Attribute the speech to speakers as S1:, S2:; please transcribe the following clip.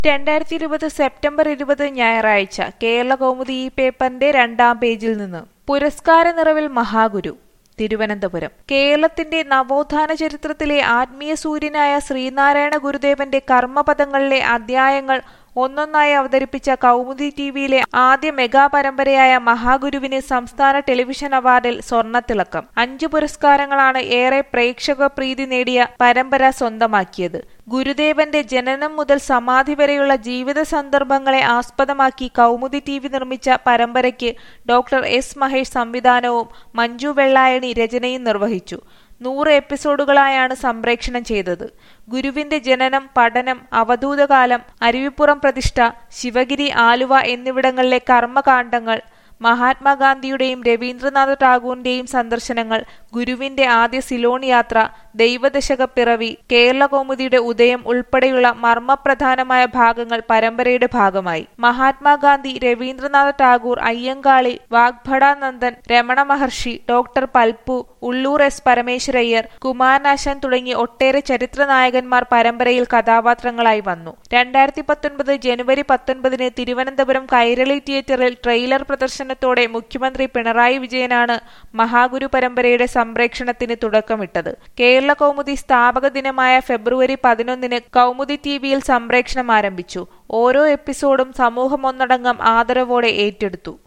S1: രണ്ടായിരത്തി ഇരുപത് സെപ്റ്റംബർ ഇരുപത് ഞായറാഴ്ച കേരള കൗമുദി ഈ പേപ്പറിന്റെ രണ്ടാം പേജിൽ നിന്ന് പുരസ്കാര നിറവിൽ മഹാഗുരു തിരുവനന്തപുരം കേരളത്തിന്റെ നവോത്ഥാന ചരിത്രത്തിലെ ആത്മീയ സൂര്യനായ ശ്രീനാരായണ ഗുരുദേവന്റെ കർമ്മപദങ്ങളിലെ അധ്യായങ്ങൾ ഒന്നൊന്നായി അവതരിപ്പിച്ച കൗമുദി ടിവിയിലെ ആദ്യ മെഗാ പരമ്പരയായ മഹാഗുരുവിന് സംസ്ഥാന ടെലിവിഷൻ അവാർഡിൽ സ്വർണ്ണത്തിളക്കം അഞ്ചു പുരസ്കാരങ്ങളാണ് ഏറെ പ്രേക്ഷക പ്രീതി നേടിയ പരമ്പര സ്വന്തമാക്കിയത് ഗുരുദേവന്റെ ജനനം മുതൽ സമാധി വരെയുള്ള ജീവിത സന്ദർഭങ്ങളെ ആസ്പദമാക്കി കൗമുദി ടി വി നിർമ്മിച്ച പരമ്പരയ്ക്ക് ഡോക്ടർ എസ് മഹേഷ് സംവിധാനവും മഞ്ജു വെള്ളായണി രചനയും നിർവഹിച്ചു നൂറ് എപ്പിസോഡുകളായാണ് സംപ്രേക്ഷണം ചെയ്തത് ഗുരുവിന്റെ ജനനം പഠനം അവധൂതകാലം അരുവിപ്പുറം പ്രതിഷ്ഠ ശിവഗിരി ആലുവ എന്നിവിടങ്ങളിലെ കർമ്മകാണ്ഡങ്ങൾ മഹാത്മാഗാന്ധിയുടെയും രവീന്ദ്രനാഥ ടാഗോറിന്റെയും സന്ദർശനങ്ങൾ ഗുരുവിന്റെ ആദ്യ സിലോൺ യാത്ര ദൈവദശക പിറവി കേരള കൗമുദിയുടെ ഉദയം ഉൾപ്പെടെയുള്ള മർമ്മപ്രധാനമായ ഭാഗങ്ങൾ പരമ്പരയുടെ ഭാഗമായി മഹാത്മാഗാന്ധി രവീന്ദ്രനാഥ ടാഗോർ അയ്യങ്കാളി വാഗ്ഭടാനന്ദൻ രമണ മഹർഷി ഡോക്ടർ പൽപ്പു ഉള്ളൂർ എസ് പരമേശ്വരയ്യർ കുമാരനാശാൻ തുടങ്ങി ഒട്ടേറെ ചരിത്ര നായകന്മാർ പരമ്പരയിൽ കഥാപാത്രങ്ങളായി വന്നു രണ്ടായിരത്തി പത്തൊൻപത് ജനുവരി പത്തൊൻപതിന് തിരുവനന്തപുരം കൈരളി തിയേറ്ററിൽ ട്രെയിലർ പ്രദർശനത്തോടെ മുഖ്യമന്ത്രി പിണറായി വിജയനാണ് മഹാഗുരു പരമ്പരയുടെ സംപ്രേക്ഷണത്തിന് തുടക്കമിട്ടത് കേരള കൗമുദി സ്ഥാപക ദിനമായ ഫെബ്രുവരി പതിനൊന്നിന് കൗമുദി ടിവിയിൽ സംപ്രേക്ഷണം ആരംഭിച്ചു ഓരോ എപ്പിസോഡും സമൂഹം ഒന്നടങ്കം ആദരവോടെ ഏറ്റെടുത്തു